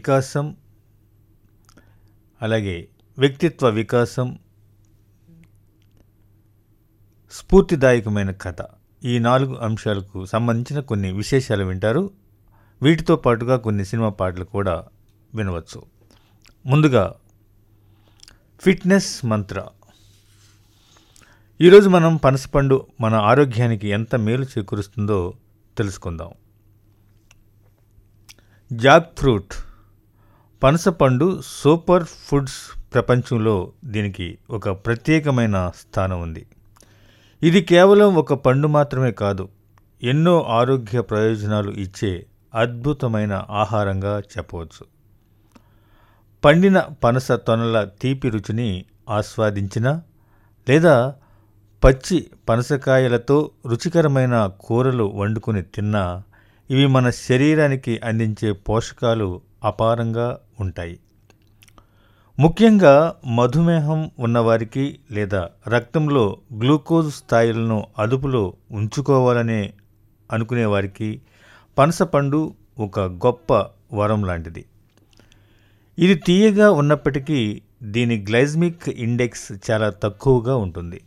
వికాసం అలాగే వ్యక్తిత్వ వికాసం స్ఫూర్తిదాయకమైన కథ ఈ నాలుగు అంశాలకు సంబంధించిన కొన్ని విశేషాలు వింటారు వీటితో పాటుగా కొన్ని సినిమా పాటలు కూడా వినవచ్చు ముందుగా ఫిట్నెస్ మంత్ర ఈరోజు మనం పనసపండు మన ఆరోగ్యానికి ఎంత మేలు చేకూరుస్తుందో తెలుసుకుందాం జాక్ ఫ్రూట్ పనసపండు సూపర్ ఫుడ్స్ ప్రపంచంలో దీనికి ఒక ప్రత్యేకమైన స్థానం ఉంది ఇది కేవలం ఒక పండు మాత్రమే కాదు ఎన్నో ఆరోగ్య ప్రయోజనాలు ఇచ్చే అద్భుతమైన ఆహారంగా చెప్పవచ్చు పండిన పనస తొనల తీపి రుచిని ఆస్వాదించిన లేదా పచ్చి పనసకాయలతో రుచికరమైన కూరలు వండుకొని తిన్నా ఇవి మన శరీరానికి అందించే పోషకాలు అపారంగా ఉంటాయి ముఖ్యంగా మధుమేహం ఉన్నవారికి లేదా రక్తంలో గ్లూకోజ్ స్థాయిలను అదుపులో ఉంచుకోవాలనే అనుకునేవారికి పనసపండు ఒక గొప్ప వరం లాంటిది ఇది తీయగా ఉన్నప్పటికీ దీని గ్లైజ్మిక్ ఇండెక్స్ చాలా తక్కువగా ఉంటుంది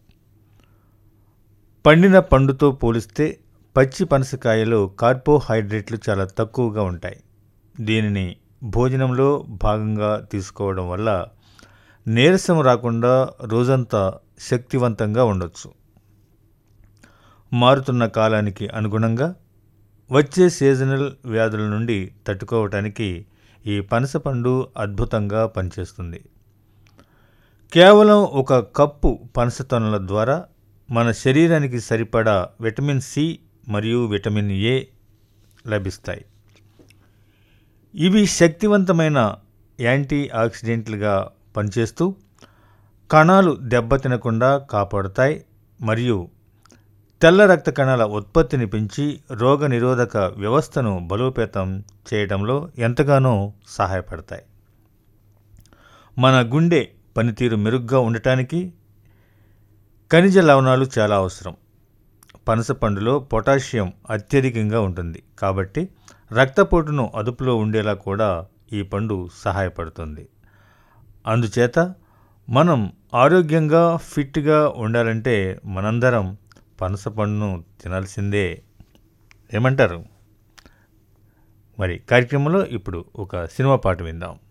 పండిన పండుతో పోలిస్తే పచ్చి పనసకాయలో కార్బోహైడ్రేట్లు చాలా తక్కువగా ఉంటాయి దీనిని భోజనంలో భాగంగా తీసుకోవడం వల్ల నీరసం రాకుండా రోజంతా శక్తివంతంగా ఉండొచ్చు మారుతున్న కాలానికి అనుగుణంగా వచ్చే సీజనల్ వ్యాధుల నుండి తట్టుకోవటానికి ఈ పనసపండు అద్భుతంగా పనిచేస్తుంది కేవలం ఒక కప్పు పనసతొనల ద్వారా మన శరీరానికి సరిపడా విటమిన్ సి మరియు విటమిన్ ఏ లభిస్తాయి ఇవి శక్తివంతమైన యాంటీ ఆక్సిడెంట్లుగా పనిచేస్తూ కణాలు దెబ్బతినకుండా కాపాడుతాయి మరియు తెల్ల రక్త కణాల ఉత్పత్తిని పెంచి రోగ నిరోధక వ్యవస్థను బలోపేతం చేయడంలో ఎంతగానో సహాయపడతాయి మన గుండె పనితీరు మెరుగ్గా ఉండటానికి ఖనిజ లవణాలు చాలా అవసరం పనసపండులో పొటాషియం అత్యధికంగా ఉంటుంది కాబట్టి రక్తపోటును అదుపులో ఉండేలా కూడా ఈ పండు సహాయపడుతుంది అందుచేత మనం ఆరోగ్యంగా ఫిట్గా ఉండాలంటే మనందరం పనసపండును తినాల్సిందే ఏమంటారు మరి కార్యక్రమంలో ఇప్పుడు ఒక సినిమా పాట విందాం